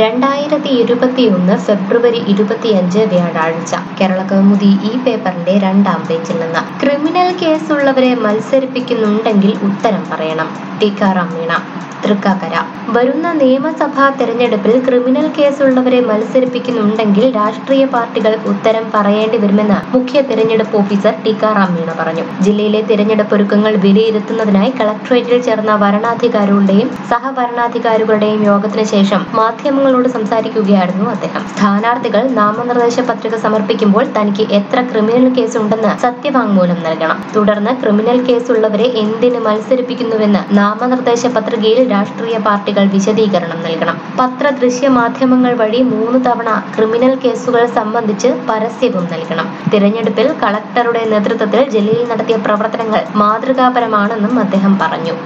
രണ്ടായിരത്തി ഇരുപത്തിയൊന്ന് ഫെബ്രുവരി ഇരുപത്തിയഞ്ച് വ്യാഴാഴ്ച കേരള കൗമുദി ഈ പേപ്പറിന്റെ രണ്ടാം പേജിൽ നിന്ന് ക്രിമിനൽ കേസുള്ളവരെ മത്സരിപ്പിക്കുന്നുണ്ടെങ്കിൽ ഉത്തരം പറയണം ടിക്കാറാം മീണ തൃക്കാക്കര വരുന്ന നിയമസഭാ തെരഞ്ഞെടുപ്പിൽ ക്രിമിനൽ കേസുള്ളവരെ മത്സരിപ്പിക്കുന്നുണ്ടെങ്കിൽ രാഷ്ട്രീയ പാർട്ടികൾ ഉത്തരം പറയേണ്ടി വരുമെന്ന് മുഖ്യ തെരഞ്ഞെടുപ്പ് ഓഫീസർ ടിക്കാറാം മീണ പറഞ്ഞു ജില്ലയിലെ തിരഞ്ഞെടുപ്പ് ഒരുക്കങ്ങൾ വിലയിരുത്തുന്നതിനായി കളക്ടറേറ്റിൽ ചേർന്ന വരണാധികാരികളുടെയും സഹവരണാധികാരികളുടെയും യോഗത്തിന് ശേഷം മാധ്യമങ്ങളോട് സംസാരിക്കുകയായിരുന്നു അദ്ദേഹം സ്ഥാനാർത്ഥികൾ നാമനിർദ്ദേശ പത്രിക സമർപ്പിക്കുമ്പോൾ തനിക്ക് എത്ര ക്രിമിനൽ കേസ് ഉണ്ടെന്ന് സത്യവാങ്മൂലം നൽകണം തുടർന്ന് ക്രിമിനൽ കേസുള്ളവരെ എന്തിന് മത്സരിപ്പിക്കുന്നുവെന്ന് നാമനിർദ്ദേശ പത്രികയിൽ രാഷ്ട്രീയ പാർട്ടികൾ വിശദീകരണം നൽകണം പത്ര ദൃശ്യ മാധ്യമങ്ങൾ വഴി മൂന്ന് തവണ ക്രിമിനൽ കേസുകൾ സംബന്ധിച്ച് പരസ്യവും നൽകണം തിരഞ്ഞെടുപ്പിൽ കളക്ടറുടെ നേതൃത്വത്തിൽ ജില്ലയിൽ നടത്തിയ പ്രവർത്തനങ്ങൾ മാതൃകാപരമാണെന്നും അദ്ദേഹം പറഞ്ഞു